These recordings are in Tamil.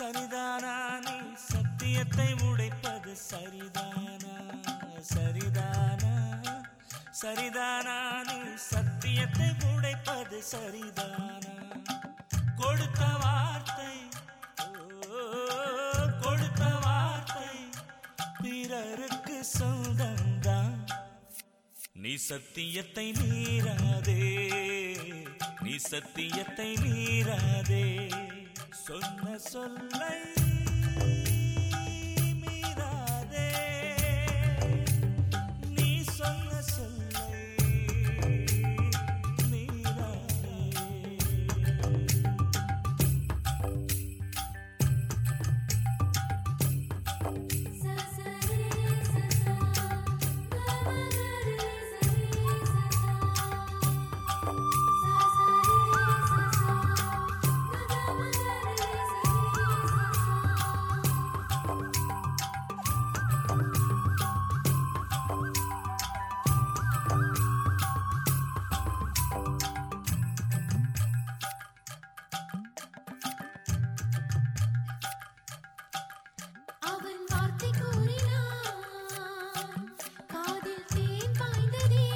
சரிதானா நீ சத்தியத்தை உடைப்பது சரிதானா சரிதானா சரிதானா நீ சத்தியத்தை உடைப்பது சரிதானா கொடுத்த வார்த்தை ஓ, கொடுத்த வார்த்தை பிறருக்கு சொந்தம்தான் நீ சத்தியத்தை மீறாதே நீ சத்தியத்தை மீறாதே சொன்ன சொல்லை மீறாதே நீ சொன்ன சொல்லை மீறாதே அவன் வார்த்தை கூறினான் காதில் தேன் பாய்ந்ததே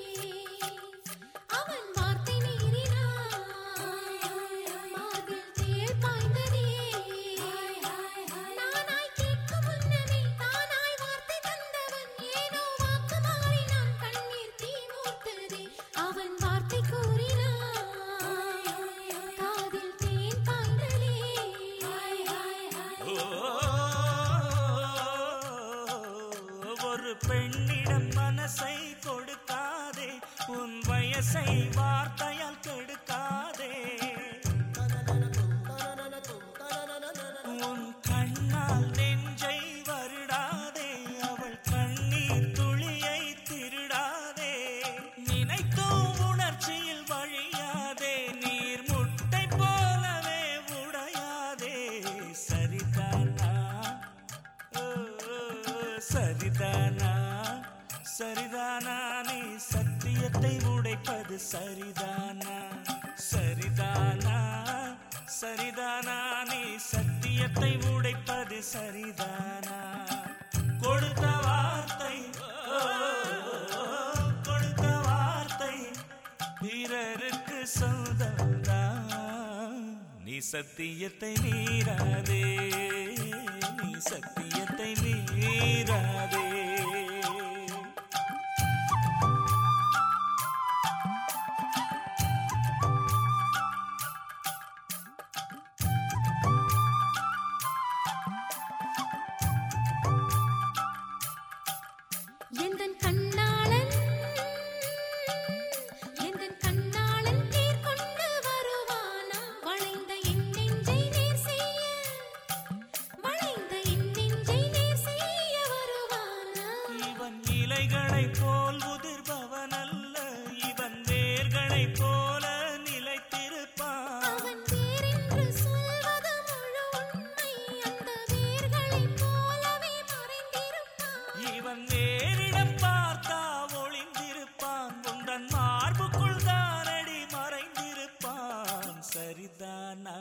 அவன் வார்த்தை மீறினான் மார்பில் தேள் பாய்ந்ததே நானாய் கேட்கும் முன்னமே தானாய் வார்த்தை தந்தவன் ஏனோ வாக்கு மாறினான் கண்ணீர் தீ மூத்ததே அவன் வார்த்தை கூறினான் காதில் தேன் பாய்ந்ததே ஓ, ஒரு பெண்ணிடம் மனசை கொடுக்காதே உன் வயசை வார்த்தையால் கெடுக்காதே உன் கண்ணால் நெஞ்சை வருடாதே அவள் கண்ணீர் துளியை திருடாதே நினைக்கும் உணர்ச்சியில் வழியாதே நீர் முட்டை போலவே உடையாதே சரிதானா ஓ, சரிதானா சரிதானா நீ சத்தியத்தை உடைப்பது சரிதானா சரிதானா சரிதானா நீ சத்தியத்தை உடைப்பது சரிதானா கொடுத்த வார்த்தை ஓ, கொடுத்த வார்த்தை பிறருக்கு சொந்தம்தான் நீ சத்தியத்தை மீறாதே நீ சத்தியத்தை மீறாதே எந்தன் கண்ணாளன் எந்தன் கண்ணாளன் தேர் கொண்டு வருவானா வளைந்த என் நெஞ்சை நேர் செய்ய வளைந்த என் நெஞ்சை நேர் செய்ய வருவானா இவன் இலைகளைப் போல் உதிர்பவன் அல்ல இவன் வேர்களைப் போல நிலைத்திருப்பான் அவன் வேறென்று சொல்வது முழு உண்மை அந்த வேர்களைப் போலவே மறைந்திருப்பான் இவன் வேறிடம் பார்த்தா ஒளிந்திருப்பான் உந்தன் மார்புக்குள் தானடி மறைந்திருப்பான் சரிதானா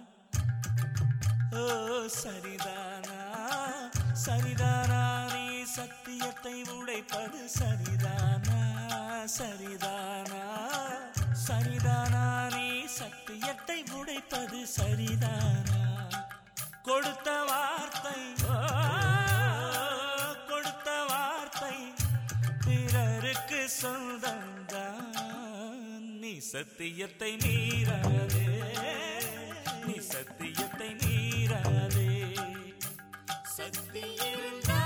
ஓ சரிதானா சரிதானா நீ சத்தியத்தை உடைப்பது சரிதானா சரிதானா சரிதானா நீ சத்தியத்தை உடைப்பது சரிதானா கொடுத்த வார்த்தை ஓ, கொடுத்த வார்த்தை பிறருக்கு சொந்தம்தான் நீ சத்தியத்தை மீறாதே நீ சத்தியத்தை மீறாதே சக்தி இருந்தால்